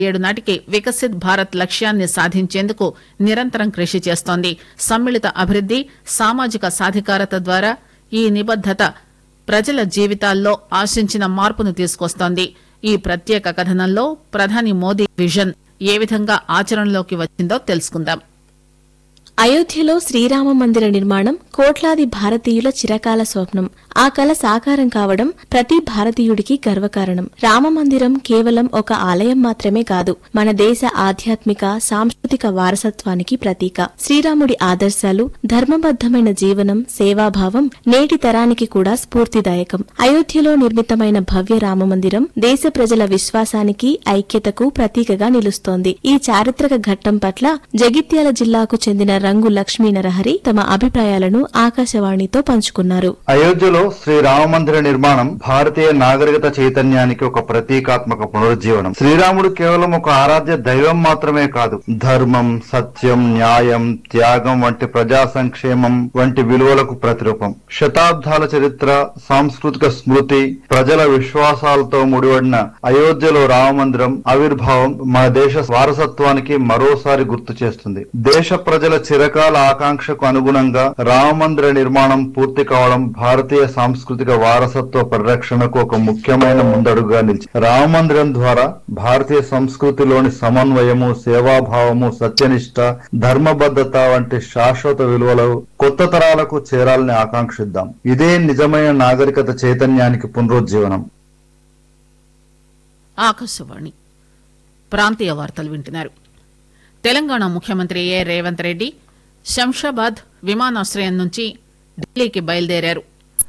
ఏడు నాటికి వికసిత్ భారత్ లక్ష్యాన్ని సాధించేందుకు నిరంతరం కృషి చేస్తోంది సమ్మిళిత అభివృద్ది సామాజిక సాధికారత ద్వారా ఈ నిబద్దత ప్రజల జీవితాల్లో ఆశించిన మార్పును తీసుకొస్తోంది ఈ ప్రత్యేక కథనంలో ప్రధాని మోదీ విజన్ ఏ విధంగా ఆచరణలోకి వచ్చిందో తెలుసుకుందాం అయోధ్యలో శ్రీరామ మందిర నిర్మాణం కోట్లాది భారతీయుల చిరకాల స్వప్నం ఆ కల సాకారం కావడం ప్రతి భారతీయుడికి గర్వకారణం రామ మందిరం కేవలం ఒక ఆలయం మాత్రమే కాదు మన దేశ ఆధ్యాత్మిక సాంస్కృతిక వారసత్వానికి ప్రతీక శ్రీరాముడి ఆదర్శాలు ధర్మబద్ధమైన జీవనం సేవాభావం నేటి తరానికి కూడా స్ఫూర్తిదాయకం అయోధ్యలో నిర్మితమైన భవ్య రామ మందిరం దేశ ప్రజల విశ్వాసానికి ఐక్యతకు ప్రతీకగా నిలుస్తోంది ఈ చారిత్రక ఘట్టం పట్ల జగిత్యాల జిల్లాకు చెందిన రంగు లక్ష్మీ నరహరి తమ అభిప్రాయాలను ఆకాశవాణితో పంచుకున్నారు అయోధ్యలో శ్రీ రామ మందిర నిర్మాణం భారతీయ నాగరికత చైతన్యానికి ఒక ప్రతీకాత్మక పునరుజ్జీవనం శ్రీరాముడు కేవలం ఒక ఆరాధ్య దైవం మాత్రమే కాదు ధర్మం సత్యం న్యాయం త్యాగం వంటి ప్రజా సంక్షేమం వంటి విలువలకు ప్రతిరూపం శతాబ్దాల చరిత్ర సాంస్కృతిక స్మృతి ప్రజల విశ్వాసాలతో ముడిపడిన అయోధ్యలో రామ మందిరం ఆవిర్భావం మన దేశ వారసత్వానికి మరోసారి గుర్తు చేస్తుంది దేశ ప్రజల చిరకాల ఆకాంక్షకు అనుగుణంగా రామ మందిర నిర్మాణం పూర్తి కావడం భారతీయ సాంస్కృతిక వారసత్వ పరిరక్షణకు ఒక ముఖ్యమైన ముందడుగుగా నిలిచి రామ మందిరం ద్వారా భారతీయ సంస్కృతిలోని సమన్వయము సేవాభావము సత్యనిష్ట ధర్మబద్ధత వంటి శాశ్వత విలువలు కొత్త తరాలకు చేరాలని ఆకాంక్షిద్దాం ఇదే నిజమైన నాగరికత చైతన్యానికి పునరుజ్జీవనం ఆకాశవాణి ప్రాంతీయ వార్తలు వింటున్నారు తెలంగాణ ముఖ్యమంత్రి ఏ రేవంత్ రెడ్డి శంషాబాద్ విమానాశ్రయం నుంచి ఢిల్లీకి బయలుదేరారు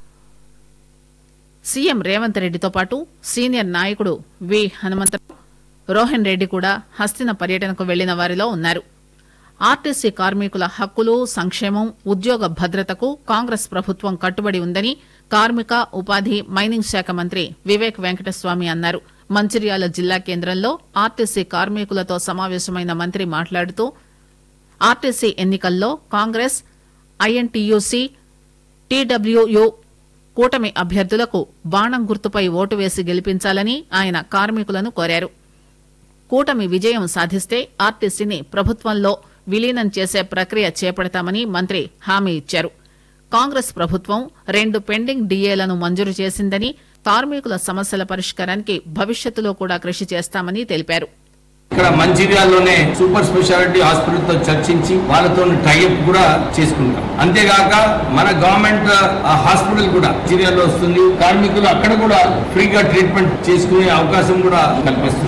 సీఎం రేవంత్ రెడ్డితో పాటు సీనియర్ నాయకుడు వి హనుమంతరావు రోహన్ రెడ్డి కూడా హస్తిన పర్యటనకు వెళ్లిన వారిలో ఉన్నారు ఆర్టీసీ కార్మికుల హక్కులు సంక్షేమం ఉద్యోగ భద్రతకు కాంగ్రెస్ ప్రభుత్వం కట్టుబడి ఉందని కార్మిక ఉపాధి మైనింగ్ శాఖ మంత్రి వివేక్ వెంకటస్వామి అన్నారు మంచిర్యాల జిల్లా కేంద్రంలో ఆర్టీసీ కార్మికులతో సమావేశమైన మంత్రి మాట్లాడుతూ ఆర్టీసీ ఎన్నికల్లో కాంగ్రెస్ ఐఎన్టీయూసీ టీడబ్ల్యూయు కూటమి అభ్యర్థులకు బాణం గుర్తుపై ఓటు వేసి గెలిపించాలని ఆయన కార్మికులను కోరారు కూటమి విజయం సాధిస్తే ఆర్టీసీని ప్రభుత్వంలో విలీనం చేసే ప్రక్రియ చేపడతామని మంత్రి హామీ ఇచ్చారు కాంగ్రెస్ ప్రభుత్వం రెండు పెండింగ్ డీఏలను మంజూరు చేసిందని కార్మికుల సమస్యల పరిష్కారానికి భవిష్యత్తులో కూడా కృషి చేస్తామని తెలిపారు ఇక్కడ మంచిర్యాలలోనే సూపర్ స్పెషాలిటీ హాస్పిటల్ తో చర్చించి వాళ్ళతో టైఅప్ కూడా చేసుకుంటాం అంతేగాక మన గవర్నమెంట్ ఆ హాస్పిటల్ కూడా మంచిర్యాలలో వస్తుంది కార్మికులు అక్కడ కూడా ఫ్రీగా ట్రీట్మెంట్ చేసుకునే అవకాశం కూడా కల్పిస్తుంది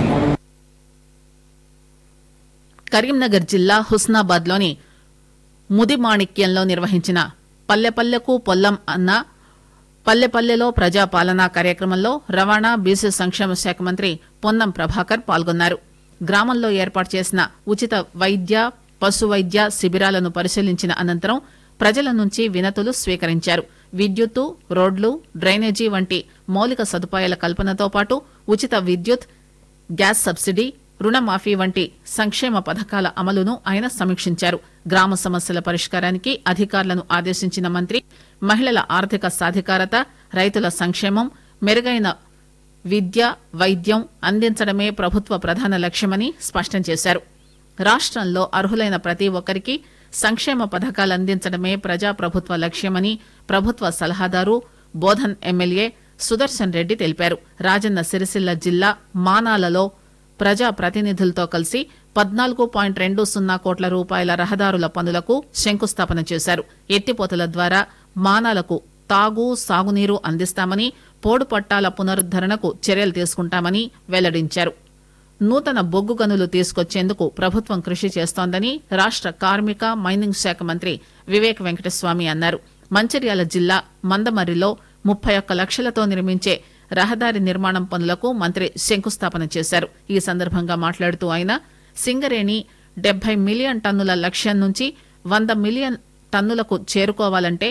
కరీంనగర్ జిల్లా హుస్నాబాద్ లోని ముదిమాణిక్యంలో నిర్వహించిన పల్లెపల్లెకు పొల్లం అన్న పల్లెపల్లెలో ప్రజాపాలన కార్యక్రమంలో రవాణా బీసీ సంక్షేమ శాఖ మంత్రి పొన్నం ప్రభాకర్ పాల్గొన్నారు గ్రామంలో ఏర్పాటు చేసిన ఉచిత వైద్య పశు వైద్య శిబిరాలను పరిశీలించిన అనంతరం ప్రజల నుంచి వినతులు స్వీకరించారు విద్యుత్తు రోడ్లు డ్రైనేజీ వంటి మౌలిక సదుపాయాల కల్పనతో పాటు ఉచిత విద్యుత్ గ్యాస్ సబ్సిడీ రుణమాఫీ వంటి సంక్షేమ పథకాల అమలును ఆయన సమీక్షించారు గ్రామ సమస్యల పరిష్కారానికి అధికారులను ఆదేశించిన మంత్రి మహిళల ఆర్థిక సాధికారత రైతుల సంక్షేమం మెరుగైన విద్య వైద్యం అందించడమే ప్రభుత్వ ప్రధాన లక్ష్యమని స్పష్టం చేశారు రాష్ట్రంలో అర్హులైన ప్రతి ఒక్కరికి సంక్షేమ పథకాలు అందించడమే ప్రజాప్రభుత్వ లక్ష్యమని ప్రభుత్వ సలహాదారు బోధన్ ఎమ్మెల్యే సుదర్శన్ రెడ్డి తెలిపారు రాజన్న సిరిసిల్ల జిల్లా మానాలలో ప్రజా ప్రతినిధులతో కలిసి పద్నాలుగు పాయింట్ రెండు సున్నా కోట్ల రూపాయల రహదారుల పనులకు శంకుస్థాపన చేశారు ఎత్తిపోతల ద్వారా మానాలకు తాగు సాగునీరు అందిస్తామని పోడు పట్టాల పునరుద్దరణకు చర్యలు తీసుకుంటామని వెల్లడించారు నూతన బొగ్గు గనులు తీసుకొచ్చేందుకు ప్రభుత్వం కృషి చేస్తోందని రాష్ట కార్మిక మైనింగ్ శాఖ మంత్రి వివేక్ వెంకటస్వామి అన్నారు మంచిర్యాల జిల్లా మందమర్రిలో ముప్పై ఒక్క లక్షలతో నిర్మించే రహదారి నిర్మాణం పనులకు మంత్రి శంకుస్థాపన చేశారు ఈ సందర్భంగా మాట్లాడుతూ ఆయన సింగరేణి డెబ్బై మిలియన్ టన్నుల లక్ష్యం నుంచి వంద మిలియన్ టన్నులకు చేరుకోవాలంటే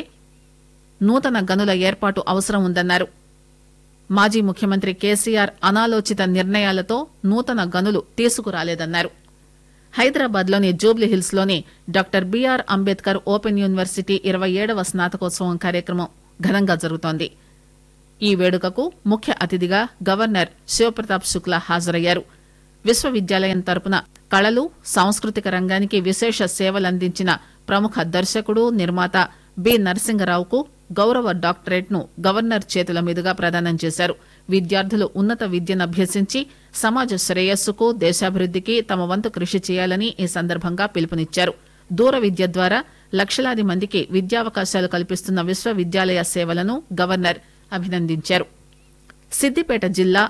నూతన గనుల ఏర్పాటు అవసరం ఉందన్నారు మాజీ ముఖ్యమంత్రి కేసీఆర్ అనాలోచిత నిర్ణయాలతో నూతన గనులు తీసుకురాలేదన్నారు హైదరాబాద్ లోని జూబ్లీహిల్స్ లోని doctor B R Ambedkar open university ఇరవై ఏడవ స్నాతకోత్సవం కార్యక్రమం ఘనంగా జరుగుతోంది ఈ వేడుకకు ముఖ్య అతిథిగా గవర్నర్ శివప్రతాప్ శుక్లా హాజరయ్యారు విశ్వవిద్యాలయం తరపున కళలు సాంస్కృతిక రంగానికి విశేష సేవలందించిన ప్రముఖ దర్శకుడు నిర్మాత బి నరసింగరావుకు గౌరవ డాక్టరేట్ ను గవర్నర్ చేతుల మీదుగా ప్రదానం చేశారు విద్యార్థులు ఉన్నత విద్యను అభ్యసించి సమాజ శ్రేయస్సుకు దేశాభివృద్దికి తమ వంతు కృషి చేయాలని ఈ సందర్భంగా పిలుపునిచ్చారు దూర విద్య ద్వారా లక్షలాది మందికి విద్యావకాశాలు కల్పిస్తున్న విశ్వవిద్యాలయ సేవలను గవర్నర్ అభినందించారు సిద్దిపేట జిల్లా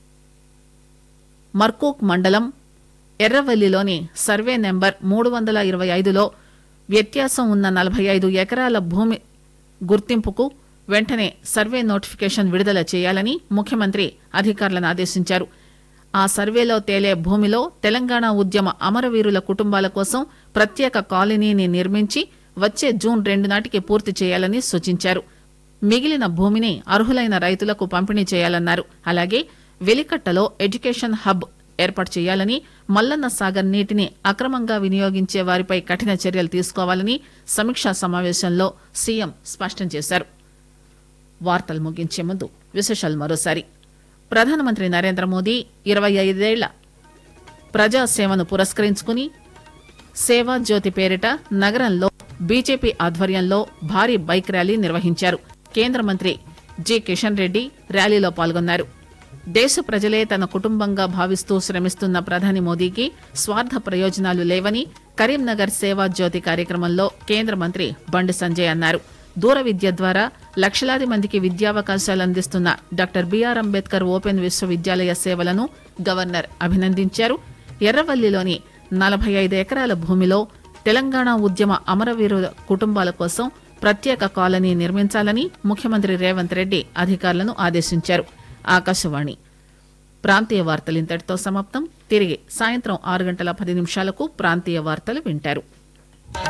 మర్కూక్ మండలం ఎర్రవల్లిలోని సర్వే నెంబర్ మూడు వందల ఇరవై ఐదులో వ్యత్యాసం ఉన్న నలభై ఐదు ఎకరాల భూమి గుర్తింపుకు వెంటనే సర్వే నోటిఫికేషన్ విడుదల చేయాలని ముఖ్యమంత్రి అధికారులను ఆదేశించారు ఆ సర్వేలో తేలే భూమిలో తెలంగాణ ఉద్యమ అమరవీరుల కుటుంబాల కోసం ప్రత్యేక కాలనీని నిర్మించి వచ్చే జూన్ రెండు నాటికి పూర్తి చేయాలని సూచించారు మిగిలిన భూమిని అర్హులైన రైతులకు పంపిణీ చేయాలన్నారు అలాగే వెలికట్టలో ఎడ్యుకేషన్ హబ్ ఏర్పాటు చేయాలని మల్లన్న సాగర్ నీటిని అక్రమంగా వినియోగించే వారిపై కఠిన చర్యలు తీసుకోవాలని సమీక్షా సమావేశంలో సీఎం స్పష్టం చేశారు వార్తలు ముగించే ముందు విశేషాలు మరోసారి ప్రధానమంత్రి నరేంద్ర మోదీ ఇరవై ఐదేళ్ల ప్రజాసేవను పురస్కరించుకుని సేవా జ్యోతి పేరిట నగరంలో బీజేపీ ఆధ్వర్యంలో భారీ బైక్ ర్యాలీ నిర్వహించారు కేంద్ర మంత్రి జి కిషన్ రెడ్డి ర్యాలీలో పాల్గొన్నారు దేశ ప్రజలే తన కుటుంబంగా భావిస్తూ శ్రమిస్తున్న ప్రధాని మోదీకి స్వార్థ ప్రయోజనాలు లేవని కరీంనగర్ సేవా జ్యోతి కార్యక్రమంలో కేంద్ర మంత్రి బండి సంజయ్ అన్నారు దూర విద్య ద్వారా లక్షలాది మందికి విద్యావకాశాలు అందిస్తున్న డాక్టర్ బిఆర్ అంబేద్కర్ ఓపెన్ విశ్వవిద్యాలయ సేవలను గవర్నర్ అభినందించారు ఎర్రవల్లిలోని నలభై ఐదు ఎకరాల భూమిలో తెలంగాణ ఉద్యమ అమరవీరుల కుటుంబాల కోసం ప్రత్యేక కాలనీ నిర్మించాలని ముఖ్యమంత్రి రేవంత్ రెడ్డి అధికారులను ఆదేశించారు ఆకాశవాణి ప్రాంతీయ వార్తలు ఇంతటితో సమాప్తం తిరిగి సాయంత్రం ఆరు గంటల పది నిమిషాలకు ప్రాంతీయ వార్తలు వింటారు